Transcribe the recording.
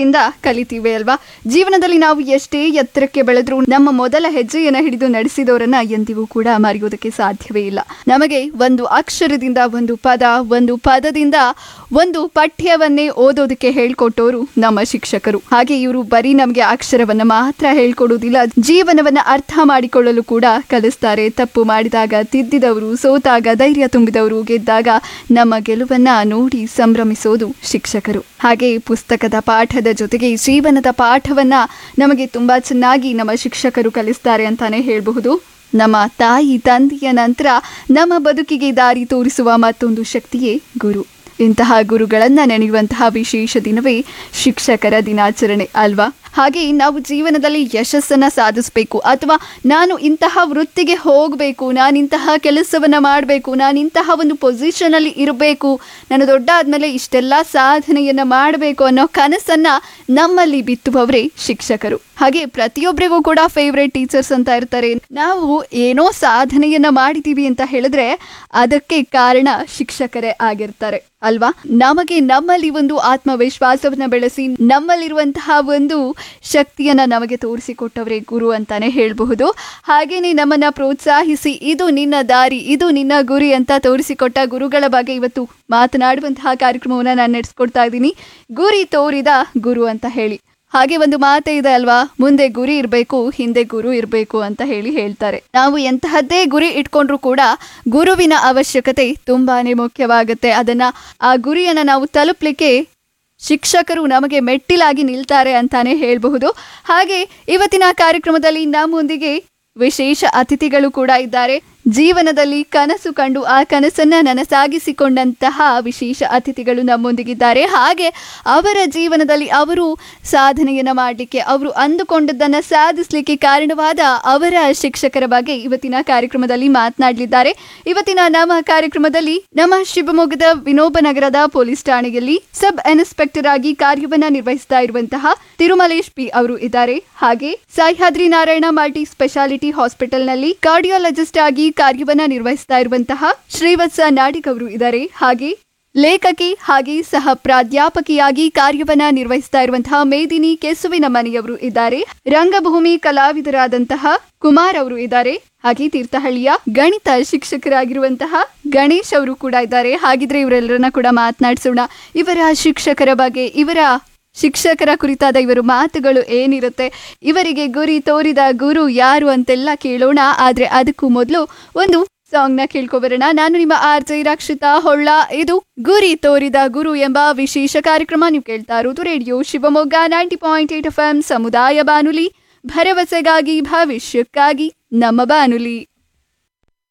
ಶಿಕ್ಷಕರಿಂದ ಕಲಿತೀವಿ ಅಲ್ವಾ ಜೀವನದಲ್ಲಿ ನಾವು ಎಷ್ಟೇ ಎತ್ತರಕ್ಕೆ ಬೆಳೆದ್ರೂ ನಮ್ಮ ಮೊದಲ ಹೆಜ್ಜೆಯನ್ನ ಹಿಡಿದು ನಡೆಸಿದವರನ್ನ ಎಂದಿಗೂ ಕೂಡ ಮರೆಯೋದಕ್ಕೆ ಸಾಧ್ಯವೇ ಇಲ್ಲ ನಮಗೆ ಒಂದು ಅಕ್ಷರದಿಂದ ಒಂದು ಪದ ಒಂದು ಪದದಿಂದ ಒಂದು ಪಠ್ಯವನ್ನೇ ಓದೋದಕ್ಕೆ ಹೇಳ್ಕೊಟ್ಟವರು ನಮ್ಮ ಶಿಕ್ಷಕರು ಹಾಗೆ ಇವರು ಬರೀ ನಮಗೆ ಅಕ್ಷರವನ್ನ ಮಾತ್ರ ಹೇಳ್ಕೊಡುವುದಿಲ್ಲ ಜೀವನವನ್ನ ಅರ್ಥ ಮಾಡಿಕೊಳ್ಳಲು ಕೂಡ ಕಲಿಸ್ತಾರೆ ತಪ್ಪು ಮಾಡಿದಾಗ ತಿದ್ದಿದವರು ಸೋತಾಗ ಧೈರ್ಯ ತುಂಬಿದವರು ಗೆದ್ದಾಗ ನಮ್ಮ ಗೆಲುವನ್ನ ನೋಡಿ ಸಂಭ್ರಮಿಸೋದು ಶಿಕ್ಷಕರು ಹಾಗೆ ಪುಸ್ತಕದ ಪಾಠದ ಜೊತೆಗೆ ಜೀವನದ ಪಾಠವನ್ನ ನಮಗೆ ತುಂಬಾ ಚೆನ್ನಾಗಿ ನಮ್ಮ ಶಿಕ್ಷಕರು ಕಲಿಸ್ತಾರೆ ಅಂತಾನೆ ಹೇಳಬಹುದು ನಮ್ಮ ತಾಯಿ ತಂದೆಯ ನಂತರ ನಮ್ಮ ಬದುಕಿಗೆ ದಾರಿ ತೋರಿಸುವ ಮತ್ತೊಂದು ಶಕ್ತಿಯೇ ಗುರು ಇಂತಹ ಗುರುಗಳನ್ನ ನೆನೆಯುವಂತಹ ವಿಶೇಷ ದಿನವೇ ಶಿಕ್ಷಕರ ದಿನಾಚರಣೆ ಅಲ್ವಾ ಹಾಗೆ ನಾವು ಜೀವನದಲ್ಲಿ ಯಶಸ್ಸನ್ನ ಸಾಧಿಸಬೇಕು ಅಥವಾ ನಾನು ಇಂತಹ ವೃತ್ತಿಗೆ ಹೋಗಬೇಕು ನಾನು ಇಂತಹ ಕೆಲಸವನ್ನ ಮಾಡಬೇಕು ನಾನು ಇಂತಹ ಒಂದು ಪೊಸಿಷನ್ ಅಲ್ಲಿ ಇರಬೇಕು ನಾನು ದೊಡ್ಡ ಆದ್ಮೇಲೆ ಇಷ್ಟೆಲ್ಲ ಸಾಧನೆಯನ್ನ ಮಾಡಬೇಕು ಅನ್ನೋ ಕನಸನ್ನ ನಮ್ಮಲ್ಲಿ ಬಿತ್ತುವವರೇ ಶಿಕ್ಷಕರು ಹಾಗೆ ಪ್ರತಿಯೊಬ್ಬರಿಗೂ ಕೂಡ ಫೇವ್ರೆಟ್ ಟೀಚರ್ಸ್ ಅಂತ ಇರ್ತಾರೆ ನಾವು ಏನೋ ಸಾಧನೆಯನ್ನ ಮಾಡಿದೀವಿ ಅಂತ ಹೇಳಿದ್ರೆ ಅದಕ್ಕೆ ಕಾರಣ ಶಿಕ್ಷಕರೇ ಆಗಿರ್ತಾರೆ ಅಲ್ವಾ ನಮಗೆ ನಮ್ಮಲ್ಲಿ ಒಂದು ಆತ್ಮವಿಶ್ವಾಸವನ್ನ ಬೆಳೆಸಿ ನಮ್ಮಲ್ಲಿರುವಂತಹ ಒಂದು ಶಕ್ತಿಯನ್ನ ನಮಗೆ ತೋರಿಸಿಕೊಟ್ಟವರೇ ಗುರು ಅಂತಾನೆ ಹೇಳಬಹುದು ಹಾಗೇನೆ ನಮ್ಮನ್ನ ಪ್ರೋತ್ಸಾಹಿಸಿ ಇದು ನಿನ್ನ ದಾರಿ ಇದು ನಿನ್ನ ಗುರಿ ಅಂತ ತೋರಿಸಿಕೊಟ್ಟ ಗುರುಗಳ ಬಗ್ಗೆ ಇವತ್ತು ಮಾತನಾಡುವಂತಹ ಕಾರ್ಯಕ್ರಮವನ್ನ ನಾನು ನಡೆಸ್ಕೊಡ್ತಾ ಇದ್ದೀನಿ ಗುರಿ ತೋರಿದ ಗುರು ಅಂತ ಹೇಳಿ ಹಾಗೆ ಒಂದು ಮಾತೇ ಇದೆ ಅಲ್ವಾ ಮುಂದೆ ಗುರಿ ಇರಬೇಕು ಹಿಂದೆ ಗುರು ಇರಬೇಕು ಅಂತ ಹೇಳಿ ಹೇಳ್ತಾರೆ ನಾವು ಎಂತಹದ್ದೇ ಗುರಿ ಇಟ್ಕೊಂಡ್ರು ಕೂಡ ಗುರುವಿನ ಅವಶ್ಯಕತೆ ತುಂಬಾನೇ ಮುಖ್ಯವಾಗುತ್ತೆ ಅದನ್ನ ಆ ಗುರಿಯನ್ನ ನಾವು ತಲುಪಲಿಕ್ಕೆ ಶಿಕ್ಷಕರು ನಮಗೆ ಮೆಟ್ಟಿಲಾಗಿ ನಿಲ್ತಾರೆ ಅಂತಾನೆ ಹೇಳಬಹುದು ಹಾಗೆ ಇವತ್ತಿನ ಕಾರ್ಯಕ್ರಮದಲ್ಲಿ ನಮ್ಮೊಂದಿಗೆ ವಿಶೇಷ ಅತಿಥಿಗಳು ಕೂಡ ಇದ್ದಾರೆ ಜೀವನದಲ್ಲಿ ಕನಸು ಕಂಡು ಆ ಕನಸನ್ನ ನನಸಾಗಿಸಿಕೊಂಡಂತಹ ವಿಶೇಷ ಅತಿಥಿಗಳು ನಮ್ಮೊಂದಿಗಿದ್ದಾರೆ ಹಾಗೆ ಅವರ ಜೀವನದಲ್ಲಿ ಅವರು ಸಾಧನೆಯನ್ನ ಮಾಡಲಿಕ್ಕೆ ಅವರು ಅಂದುಕೊಂಡದ್ದನ್ನ ಸಾಧಿಸಲಿಕ್ಕೆ ಕಾರಣವಾದ ಅವರ ಶಿಕ್ಷಕರ ಬಗ್ಗೆ ಇವತ್ತಿನ ಕಾರ್ಯಕ್ರಮದಲ್ಲಿ ಮಾತನಾಡಲಿದ್ದಾರೆ ಇವತ್ತಿನ ನಮ್ಮ ಕಾರ್ಯಕ್ರಮದಲ್ಲಿ ನಮ್ಮ ಶಿವಮೊಗ್ಗದ ವಿನೋಬ ನಗರದ ಪೊಲೀಸ್ ಠಾಣೆಯಲ್ಲಿ ಸಬ್ ಇನ್ಸ್ಪೆಕ್ಟರ್ ಆಗಿ ಕಾರ್ಯವನ್ನ ನಿರ್ವಹಿಸ್ತಾ ಇರುವಂತಹ ತಿರುಮಲೇಶ್ ಪಿ ಅವರು ಇದ್ದಾರೆ ಹಾಗೆ ಸಹ್ಯಾದ್ರಿ ನಾರಾಯಣ ಮಲ್ಟಿ ಸ್ಪೆಷಾಲಿಟಿ ಹಾಸ್ಪಿಟಲ್ನಲ್ಲಿ ಕಾರ್ಡಿಯಾಲಜಿಸ್ಟ್ ಆಗಿ ಕಾರ್ಯವನ್ನ ನಿರ್ವಹಿಸ್ತಾ ಇರುವಂತಹ ಶ್ರೀವತ್ಸ ನಾಡಿಗ್ ಅವರು ಇದ್ದಾರೆ ಹಾಗೆ ಲೇಖಕಿ ಹಾಗೆ ಸಹ ಪ್ರಾಧ್ಯಾಪಕಿಯಾಗಿ ಕಾರ್ಯವನ್ನ ನಿರ್ವಹಿಸ್ತಾ ಇರುವಂತಹ ಮೇದಿನಿ ಕೆಸುವಿನ ಮನೆಯವರು ಇದ್ದಾರೆ ರಂಗಭೂಮಿ ಕಲಾವಿದರಾದಂತಹ ಕುಮಾರ್ ಅವರು ಇದ್ದಾರೆ ಹಾಗೆ ತೀರ್ಥಹಳ್ಳಿಯ ಗಣಿತ ಶಿಕ್ಷಕರಾಗಿರುವಂತಹ ಗಣೇಶ್ ಅವರು ಕೂಡ ಇದ್ದಾರೆ ಹಾಗಿದ್ರೆ ಇವರೆಲ್ಲರನ್ನ ಕೂಡ ಮಾತನಾಡಿಸೋಣ ಇವರ ಶಿಕ್ಷಕರ ಬಗ್ಗೆ ಇವರ ಶಿಕ್ಷಕರ ಕುರಿತಾದ ಇವರ ಮಾತುಗಳು ಏನಿರುತ್ತೆ ಇವರಿಗೆ ಗುರಿ ತೋರಿದ ಗುರು ಯಾರು ಅಂತೆಲ್ಲ ಕೇಳೋಣ ಆದ್ರೆ ಅದಕ್ಕೂ ಮೊದಲು ಒಂದು ಸಾಂಗ್ ನ ಕೇಳ್ಕೊಬರೋಣ ನಾನು ನಿಮ್ಮ ಆರ್ ಜೆ ರಕ್ಷಿತಾ ಹೊಳ್ಳ ಇದು ಗುರಿ ತೋರಿದ ಗುರು ಎಂಬ ವಿಶೇಷ ಕಾರ್ಯಕ್ರಮ ನೀವು ಕೇಳ್ತಾ ಇರೋದು radio Shivamogga ninety point eight F M ಸಮುದಾಯ ಬಾನುಲಿ ಭರವಸೆಗಾಗಿ ಭವಿಷ್ಯಕ್ಕಾಗಿ ನಮ್ಮ ಬಾನುಲಿ